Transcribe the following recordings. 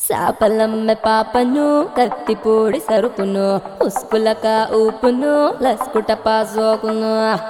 సాపలమ్మె పాపను కత్తిపూడి సరుకును ఉస్కులక ఊపును లస్కుట పాసోకును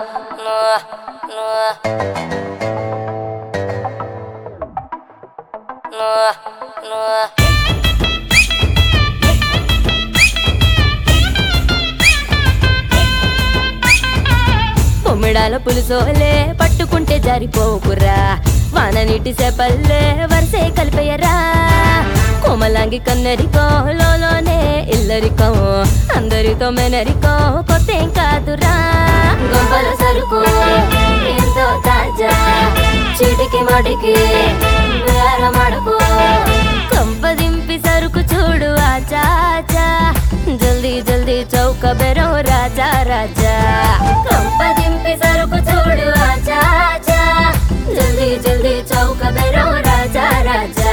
బొమ్మిడాల పులుసోలే పట్టుకుంటే జారిపోకురా వాన నీటి సేపల్లే వరసే కలిపేయరా కోమలాంగి కన్నరికో లోలోనే ఇల్లరికో అందరితో మెనరికో కొత్త ఏం కాదురా గొంపల సరుకు ఎంతో తాజా చీటికి మాటికి బేరమడకు కంపదింపి సరుకు చూడు ఆచా ఆచా జల్దీ జల్దీ చౌక బెరో రాజా రాజా కంపదింపి సరుకు చూడు ఆచా ఆచా జల్దీ జల్దీ చౌక బెరో రాజా రాజా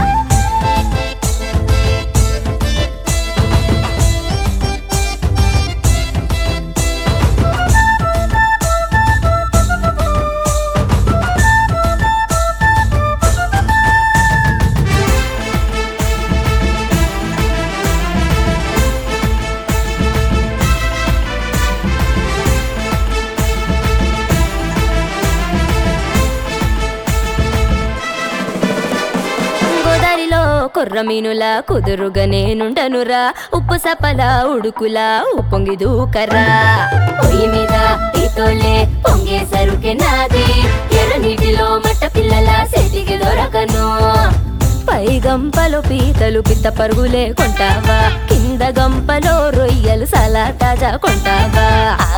గోదారిలో కొర్ర మీనుల కుదురుగా నేనుండనురా ఉప్పు సపల ఉడుకుల ఉప్పొంగి దూకరా పొయ్యి మీద పీతోలే పొంగే సరుకే నాది ఎర్ర నీటిలో మట్ట పిల్లల సెటికి దొరకను పై గంపలో పీతలు పిత్త పరుగులే కొంటావా కింద గంపలో రొయ్యలు సలా తాజా కొంటావా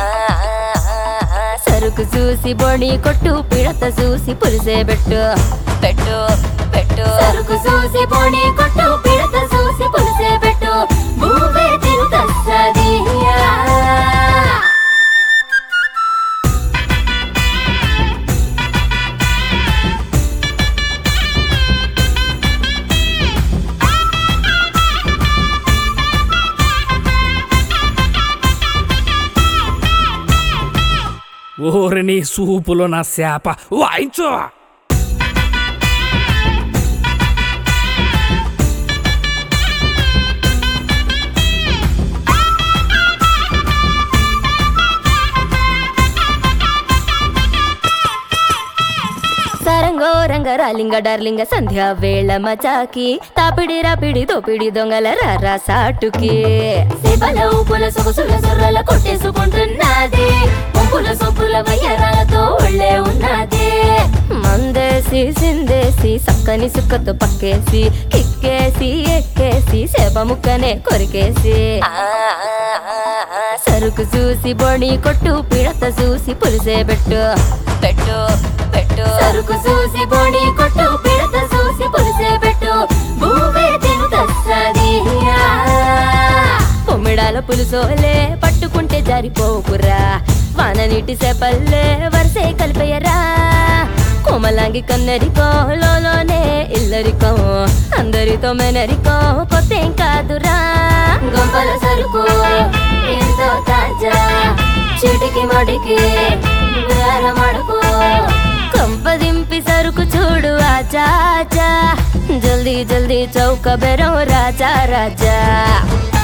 సరుకు చూసి బొడి కొట్టు పిడత చూసి పులిసే పెట్టు పెట్టు పెట్టు సరుకు చూసి బొడి కొట్టు పిడత చూసి పులిసే పెట్టు భూమే తిరుగస్తది ఓరిని సూపులో నా శాప వాయించు సరంగో రంగ రాలింగ డార్లింగ సంధ్యా వేళ మచాకి తాపిడి రాపిడి దోపిడి దొంగల రారా సాటుకి సేపల ఊపుల సొగసుల సొర్రల కొట్టేసుకుంటున్నది పంపుల సొంపుల వయ్యరాలతో ఒళ్ళే ఉన్నది మందేసి సిందేసి సక్కని సుక్కతో పక్కేసి కిక్కేసి ఎక్కేసి సేప ముక్కనే కొరికేసి సరుకు చూసి బొడి కొట్టు పిడత చూసి పులిసే పెట్టు పెట్టు పెట్టు సరుకు చూసి బొడి కొట్టు పిడత చూసి పులిసే పెట్టు భూమే తినుకస్తది పొమ్మిడాల పులుసోలే పట్టుకుంటే జారిపోకురా వాన నీటి సేపల్లే వరసే కలిపేయరా కోమలాంగి కన్నరికో లోలోనే ఇల్లరికో అందరితో మెనరికో కొత్త ఏం కాదురా గొంపల సరుకు ఎంతో తాజా చీటికి మడికి బేరమడకు కంపదింపి సరుకు చూడు ఆచా ఆచా జల్దీ జల్దీ చౌక బెరో రాజా రాజా